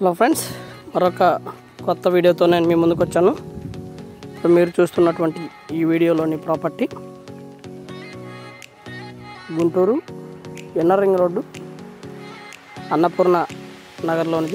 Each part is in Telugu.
హలో ఫ్రెండ్స్ మరొక కొత్త వీడియోతో నేను మీ ముందుకు వచ్చాను ఇప్పుడు మీరు చూస్తున్నటువంటి ఈ వీడియోలోని property Guntur inner ring road Annapurna నగర్లోనిది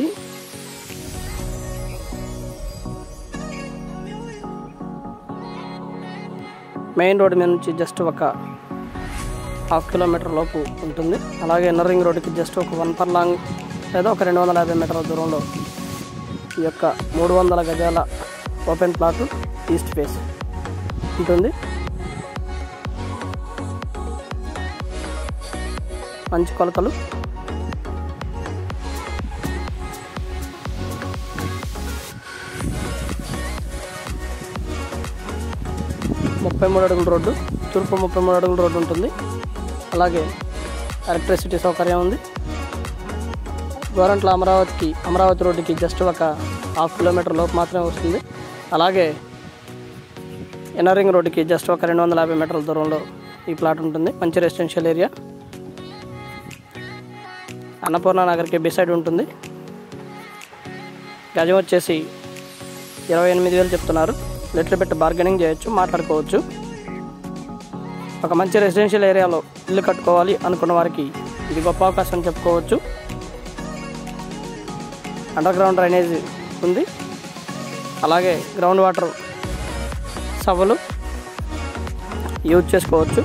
మెయిన్ రోడ్ మీద నుంచి జస్ట్ ఒక హాఫ్ కిలోమీటర్ లోపు ఉంటుంది అలాగే ఎన్నర్ రింగ్ రోడ్డుకి జస్ట్ ఒక వన్ పర్ లాంగ్ లేదా ఒక రెండు వందల యాభై మీటర్ల దూరంలో ఈ యొక్క మూడు వందల గజాల ఓపెన్ ప్లాట్ ఈస్ట్ ఫేస్ ఉంటుంది మంచి కొలతలు ముప్పై మూడు అడుగుల రోడ్డు తూర్పు ముప్పై మూడు అడుగుల రోడ్డు ఉంటుంది అలాగే ఎలక్ట్రిసిటీ సౌకర్యం ఉంది గోరంట్ల అమరావతికి అమరావతి రోడ్డుకి జస్ట్ ఒక హాఫ్ కిలోమీటర్ లోపు మాత్రమే వస్తుంది అలాగే ఎన్నరింగ్ రోడ్డుకి జస్ట్ ఒక రెండు వందల యాభై మీటర్ల దూరంలో ఈ ప్లాట్ ఉంటుంది మంచి రెసిడెన్షియల్ ఏరియా అన్నపూర్ణ నగర్కి బిసైడ్ ఉంటుంది గజం వచ్చేసి ఇరవై ఎనిమిది వేలు చెప్తున్నారు లిటర్ పెట్టి బార్గెనింగ్ చేయొచ్చు మాట్లాడుకోవచ్చు ఒక మంచి రెసిడెన్షియల్ ఏరియాలో ఇల్లు కట్టుకోవాలి అనుకున్న వారికి ఇది గొప్ప అవకాశం అని చెప్పుకోవచ్చు అండర్ గ్రౌండ్ డ్రైనేజ్ ఉంది అలాగే గ్రౌండ్ వాటర్ సభలు యూజ్ చేసుకోవచ్చు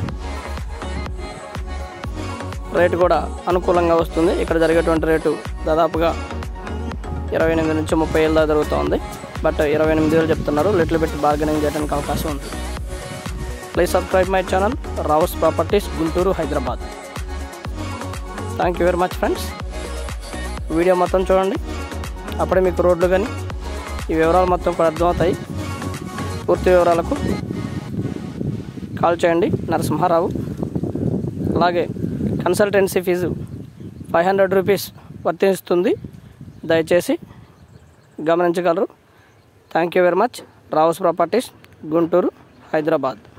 రేటు కూడా అనుకూలంగా వస్తుంది ఇక్కడ జరిగేటువంటి రేటు దాదాపుగా ఇరవై ఎనిమిది నుంచి ముప్పై ఏళ్ళ దాకా జరుగుతుంది బట్ ఇరవై ఎనిమిది వేలు చెప్తున్నారు లిటిల్ బిట్ బార్గెనింగ్ చేయడానికి అవకాశం ఉంది please subscribe my channel Rao's properties Guntur Hyderabad thank you very much friends video మొత్తం చూడండి అప్పుడే మీకు రోడ్లు కానీ ఈ వివరాలు మొత్తం కూడా అర్థమవుతాయి పూర్తి వివరాలకు కాల్ చేయండి నరసింహారావు అలాగే consultancy fee five hundred rupees వర్తిస్తుంది దయచేసి గమనించగలరు thank you very much Rao's properties Guntur Hyderabad